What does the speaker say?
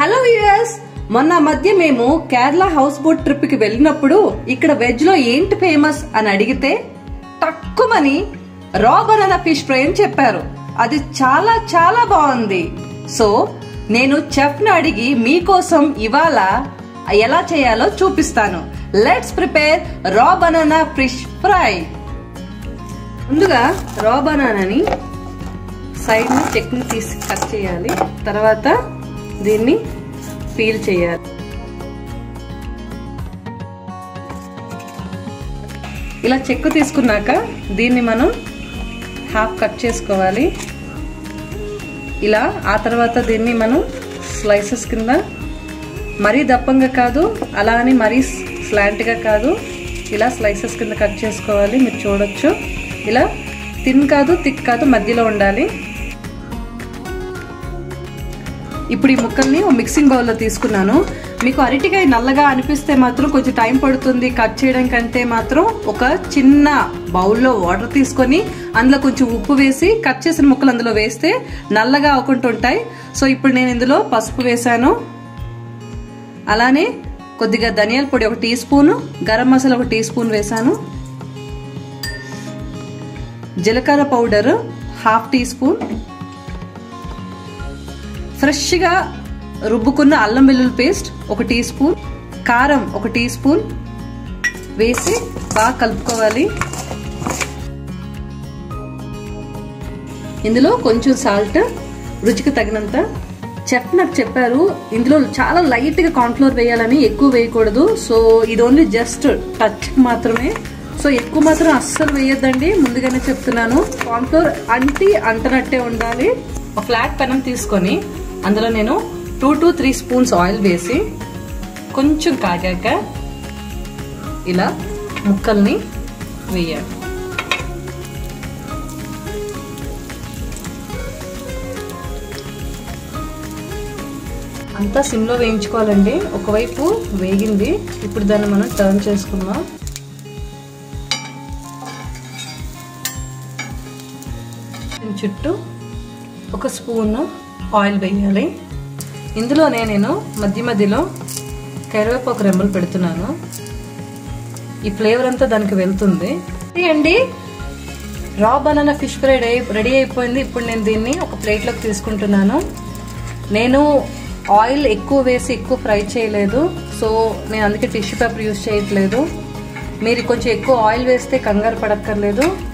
hello viewers మొన్న మధ్య మేము కేరళ హౌస్ బోట్ ట్రిప్ కి వెళ్ళినప్పుడు ఇక్కడ వెజ్ లో ఏంటి ఫేమస్ అని అడిగితే తక్కువని రా బనానా ఫిష్ ఫ్రై అని చెప్పారు అది చాలా చాలా బాగుంది సో నేను చెఫ్ ను అడిగి మీకోసం ఇవాళ ఎలా చేయాలో చూపిస్తాను let's prepare raw banana fish fry ముందుగా రా బనానాని సైడ్ ని చెక్ని తీసి కట్ చేయాలి తర్వాత దీన్ని పీల్ చేయాలి ఇలా చెక్కు తీసుకున్నాక దీన్ని మనం హాఫ్ కట్ చేసుకోవాలి ఇలా ఆ తర్వాత దీన్ని మనం స్లైసెస్ కింద మరీ దప్పంగా కాదు అలా అని మరీ స్లాంట్గా కాదు ఇలా స్లైసెస్ కింద కట్ చేసుకోవాలి మీరు చూడొచ్చు ఇలా థిన్ కాదు థిక్ కాదు మధ్యలో ఉండాలి ఇప్పుడు ఈ ముక్కల్ని ఓ మిక్సింగ్ బౌల్లో తీసుకున్నాను మీకు అరటికాయ నల్లగా అనిపిస్తే మాత్రం కొంచెం టైం పడుతుంది కట్ చేయడం కంటే మాత్రం ఒక చిన్న బౌల్లో వాటర్ తీసుకొని అందులో కొంచెం ఉప్పు వేసి కట్ చేసిన ముక్కలు అందులో వేస్తే నల్లగా అవ్వకుండా ఉంటాయి సో ఇప్పుడు నేను ఇందులో పసుపు వేసాను అలానే కొద్దిగా ధనియాల పొడి ఒక టీ స్పూన్ గరం మసాలా ఒక టీ స్పూన్ వేసాను జీలకర్ర పౌడర్ హాఫ్ టీ స్పూన్ ఫ్రెష్గా రుబ్బుకున్న అల్లం వెల్లుల్లి పేస్ట్ ఒక టీ స్పూన్ కారం ఒక టీ స్పూన్ వేసి బాగా కలుపుకోవాలి ఇందులో కొంచెం సాల్ట్ రుచికి తగినంత చెఫ్ నాకు చెప్పారు ఇందులో చాలా లైట్గా కార్న్ఫ్లోర్ వేయాలని ఎక్కువ వేయకూడదు సో ఇది ఓన్లీ జస్ట్ టచ్ మాత్రమే సో ఎక్కువ మాత్రం అస్సలు వేయొద్దండి ముందుగానే చెప్తున్నాను కార్న్ఫ్లోర్ అంటి అంటనట్టే ఉండాలి ఒక ఫ్లాట్ పెనం తీసుకొని అందులో నేను two to three spoons oil వేసి కొంచెం కాగాక ఇలా ముక్కల్ని వేయాలి అంతా సిమ్లో వేయించుకోవాలండి ఒకవైపు వేగింది ఇప్పుడు దాన్ని మనం టర్న్ చేసుకుందాం చుట్టూ ఒక స్పూన్ ఆయిల్ వేయాలి ఇందులోనే నేను మధ్య మధ్యలో కరివేపాకు రెమ్మలు పెడుతున్నాను ఈ ఫ్లేవర్ అంతా దానికి వెళ్తుంది అండి రా బనానా ఫిష్ ఫ్రై రెడీ అయిపోయింది ఇప్పుడు నేను దీన్ని ఒక ప్లేట్లోకి తీసుకుంటున్నాను నేను ఆయిల్ ఎక్కువ వేసి ఎక్కువ ఫ్రై చేయలేదు సో నేను అందుకే టిష్యూ పేపర్ యూజ్ చేయట్లేదు మీరు కొంచెం ఎక్కువ ఆయిల్ వేస్తే కంగారు పడక్కర్లేదు